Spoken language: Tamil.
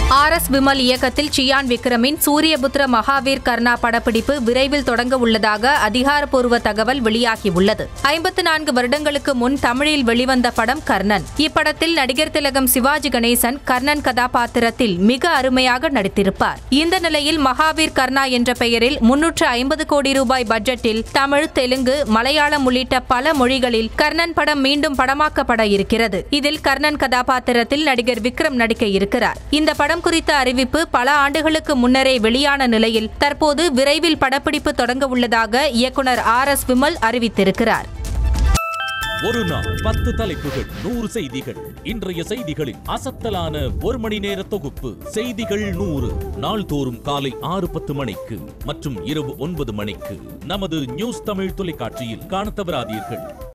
ஆர் எஸ் விமல் இயக்கத்தில் சியான் விக்ரமின் சூரியபுத்திர மகாவீர் கர்ணா படப்பிடிப்பு விரைவில் தொடங்க உள்ளதாக அதிகாரப்பூர்வ தகவல் வெளியாகியுள்ளது ஐம்பத்து நான்கு வருடங்களுக்கு முன் தமிழில் வெளிவந்த படம் கர்ணன் இப்படத்தில் நடிகர் திலகம் சிவாஜி கணேசன் கர்ணன் கதாபாத்திரத்தில் மிக அருமையாக நடித்திருப்பார் இந்த நிலையில் மகாவீர் கர்ணா என்ற பெயரில் முன்னூற்று ஐம்பது கோடி ரூபாய் பட்ஜெட்டில் தமிழ் தெலுங்கு மலையாளம் உள்ளிட்ட பல மொழிகளில் கர்ணன் படம் மீண்டும் படமாக்கப்பட இருக்கிறது இதில் கர்ணன் கதாபாத்திரத்தில் நடிகர் விக்ரம் நடிக்க இருக்கிறார் இந்த படம் குறித்த அறிவிப்பு பல ஆண்டுகளுக்கு முன்னரே வெளியான நிலையில் தற்போது விரைவில் படப்பிடிப்பு தொடங்க உள்ளதாக இயக்குனர் ஆர் எஸ் விமல் அறிவித்திருக்கிறார் ஒரு நாள் பத்து தலைப்புகள் நூறு செய்திகள் இன்றைய செய்திகளின் அசத்தலான ஒரு மணி நேர தொகுப்பு செய்திகள் நூறு நாள்தோறும் காலை ஆறு பத்து மணிக்கு மற்றும் இரவு ஒன்பது மணிக்கு நமது நியூஸ் தமிழ் தொலைக்காட்சியில் காணத் தவறாதீர்கள்